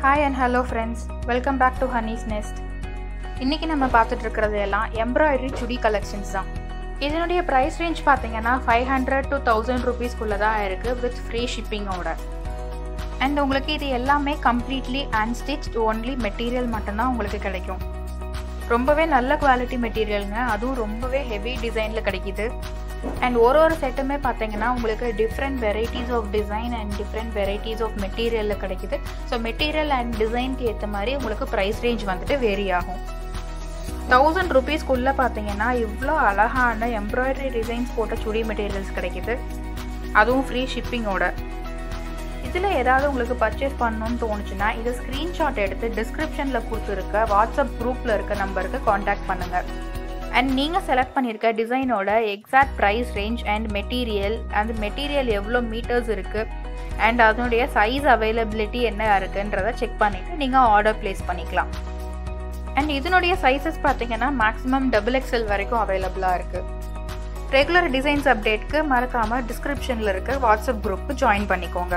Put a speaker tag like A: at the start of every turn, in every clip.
A: hi and hello friends welcome back to Honey's Nest இன்றைக்கி நம்ம பார்த்துட்டு இருக்கிறது எல்லாம் எம்ப்ராய்டரி சுடி கலெக்ஷன்ஸ் தான் இதனுடைய ப்ரைஸ் ரேஞ்ச் பார்த்தீங்கன்னா ஃபைவ் ஹண்ட்ரட் டு தௌசண்ட் ருபீஸ்க்குள்ளே தான் இருக்குது வித் ஃப்ரீ ஷிப்பிங்கோட அண்ட் உங்களுக்கு இது எல்லாமே கம்ப்ளீட்லி அன்ஸ்டிச் ஒன்லி மெட்டீரியல் மட்டும்தான் உங்களுக்கு கிடைக்கும் ரொம்பவே நல்ல குவாலிட்டி மெட்டீரியலுங்க அதுவும் ரொம்பவே ஹெவி டிசைனில் கிடைக்கிது அண்ட் ஒரு ஒரு செட்டுமே பார்த்தீங்கன்னா உங்களுக்கு different varieties of design and different varieties of மெட்டீரியலில் கிடைக்குது ஸோ மெட்டீரியல் அண்ட் டிசைனுக்கு ஏற்ற மாதிரி உங்களுக்கு ப்ரைஸ் ரேஞ்ச் வந்துட்டு வேரி ஆகும் தௌசண்ட் ருபீஸ்க்குள்ளே பார்த்தீங்கன்னா இவ்வளோ அழகான எம்ப்ராய்டரி டிசைன்ஸ் போட்ட சுடி மெட்டீரியல்ஸ் கிடைக்குது அதுவும் ஃப்ரீ ஷிப்பிங்கோட இதில் ஏதாவது உங்களுக்கு பர்ச்சேஸ் பண்ணணும்னு தோணுச்சுன்னா இதை ஸ்க்ரீன்ஷாட் எடுத்து டிஸ்கிரிப்ஷனில் கொடுத்துருக்க வாட்ஸ்அப் குரூப்பில் இருக்க நம்பருக்கு காண்டாக்ட் பண்ணுங்கள் அண்ட் நீங்கள் செலக்ட் பண்ணியிருக்க டிசைனோட exact price range and material அந்த மெட்டீரியல் எவ்வளோ மீட்டர்ஸ் இருக்குது அண்ட் அதனுடைய சைஸ் அவைலபிலிட்டி என்ன இருக்குன்றதை செக் பண்ணிவிட்டு நீங்கள் ஆர்டர் ப்ளேஸ் பண்ணிக்கலாம் அண்ட் இதனுடைய சைஸஸ் பார்த்தீங்கன்னா மேக்ஸிமம் டபுள் எக்ஸ்எல் வரைக்கும் அவைலபிளாக இருக்குது ரெகுலர் டிசைன்ஸ் அப்டேட்க்கு மறக்காமல் டிஸ்கிரிப்ஷனில் இருக்க வாட்ஸ்அப் குரூப்புக்கு ஜாயின் பண்ணிக்கோங்க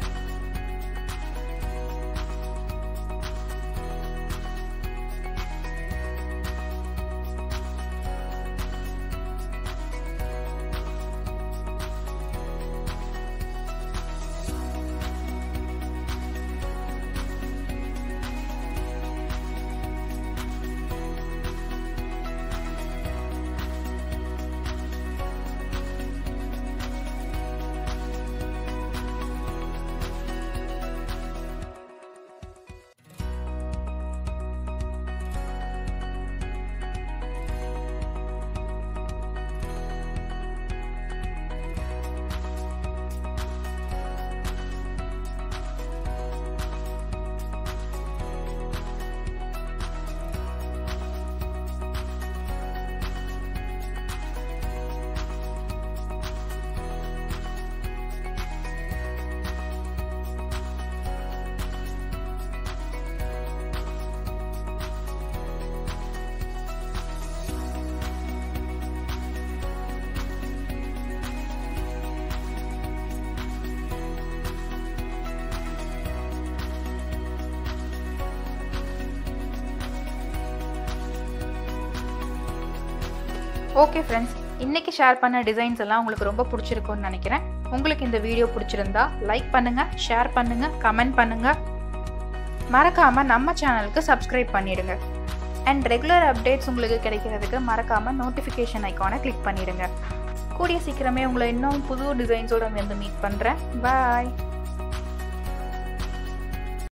A: ஓகே ஃப்ரெண்ட்ஸ் இன்றைக்கி ஷேர் பண்ண டிசைன்ஸ் எல்லாம் உங்களுக்கு ரொம்ப பிடிச்சிருக்கும்னு நினைக்கிறேன் உங்களுக்கு இந்த வீடியோ பிடிச்சிருந்தா லைக் பண்ணுங்கள் ஷேர் பண்ணுங்கள் கமெண்ட் பண்ணுங்கள் மறக்காமல் நம்ம சேனலுக்கு சப்ஸ்கிரைப் பண்ணிடுங்க அண்ட் ரெகுலர் அப்டேட்ஸ் உங்களுக்கு கிடைக்கிறதுக்கு மறக்காமல் நோட்டிஃபிகேஷன் ஐக்கானை கிளிக் பண்ணிடுங்க கூடிய சீக்கிரமே உங்களை இன்னும் புது டிசைன்ஸோட வந்து மீட் பண்ணுறேன் பாய்